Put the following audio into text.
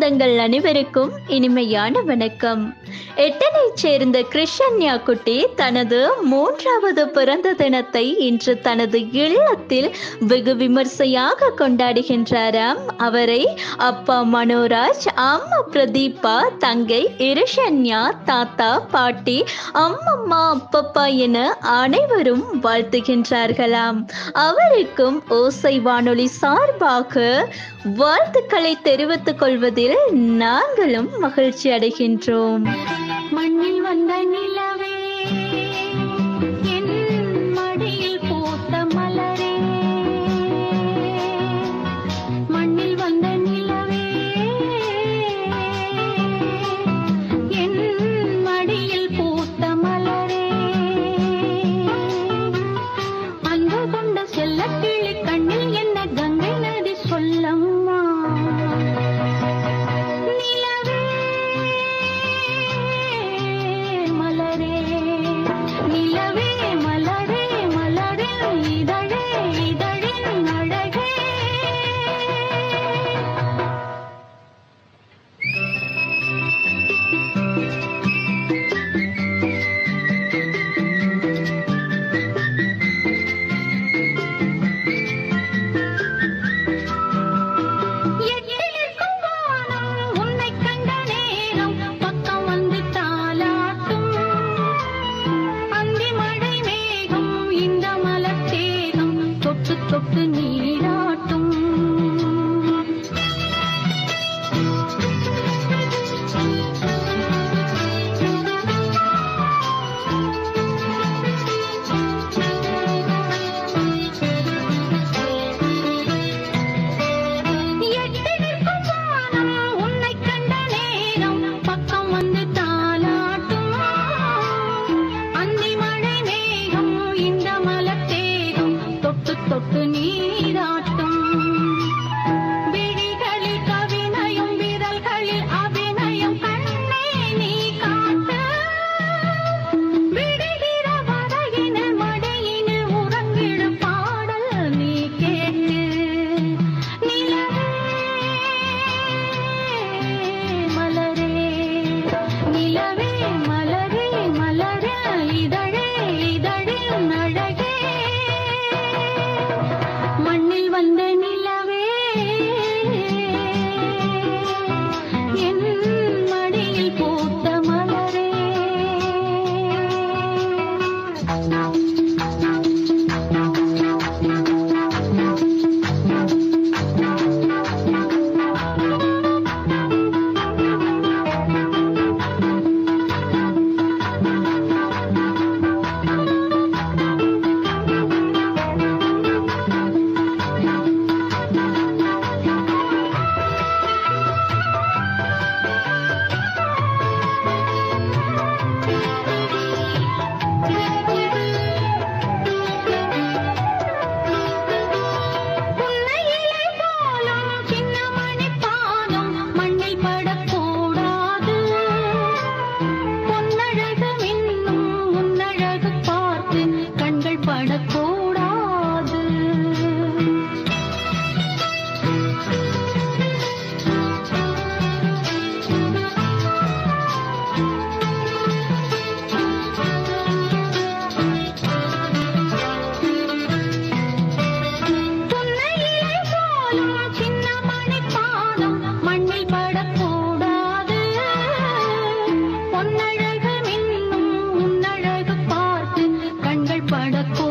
சொந்தங்கள் அனைவருக்கும் இனிமையான வணக்கம் எட்டனைச் சேர்ந்த கிருஷ்ணன்யா குட்டி தனது மூன்றாவது பிறந்த தினத்தை இன்று தனது இல்லத்தில் வெகு விமர்சையாக கொண்டாடுகின்றாராம் அவரை அப்பா மனோராஜ் அம்மா பிரதீபா தங்கை இருஷன்யா தாத்தா பாட்டி அம்மம்மா அப்பப்பா என அனைவரும் வாழ்த்துகின்றார்களாம் அவருக்கும் ஓசை வானொலி சார்பாக வாழ்த்துக்களை தெரிவித்துக் கொள்வதில் நாங்களும் மகிழ்ச்சி அடைகின்றோம் மண்ணில் வந்த நிலவே என் மடியில் பூத்த மலரே மண்ணில் வந்த நிலவே என் மடியில் பூத்த மலரே அன்பு கொண்ட செல்லக்கிளி கண்ணில் என்ன கங்கை நதி சொல்லம்மா நிலவே மலரே நிலவே மலரே மலரே இதழே இதழின் அழகே எட்டிருக்கும் வானம் உன்னைக் கண்ட நேரம் பக்கம் வந்து தாலாட்டும் அந்தி மழை மேகம் இந்த மலர் தேகம் தொட்டு தொட்டு நீராட்டும் எட்டி நிற்கும் வானம் உன்னைக் கண்ட நேரம் பக்கம் வந்து தாலாட்டும் அந்தி மழை மேகம் இந்த மலர் தேகம் தொட்டு தொட்டு நீராட்டும் விழிகளில் கவினயம் விரல்களில் அபிநயம் கண்ணே நீ காட்டு விடுகிற வரையினில் மடியினில் உறங்கிடு பாடல் நீ கேட்டு நிலவே மலரே நிலவே மலரே மலரே இதழே இதழின் அழகே மண்ணில் வந்த நிலவே என் மடியில் பூத்த மலரே புன்னையிலை போலும் சின்ன மணிப் பாதம் மண்ணில் படக்கூடாது. பொன்னழகு மின்னும் உன்னழகு பார்த்து கண்கள் படக்கூடாது புன்னையிலை போலும் சின்ன மணிப் பாதம் மண்ணில் படக்கூடாது. பொன்னழகு மின்னும் உன்னழகு பார்த்து கண்கள் படக்கூடாது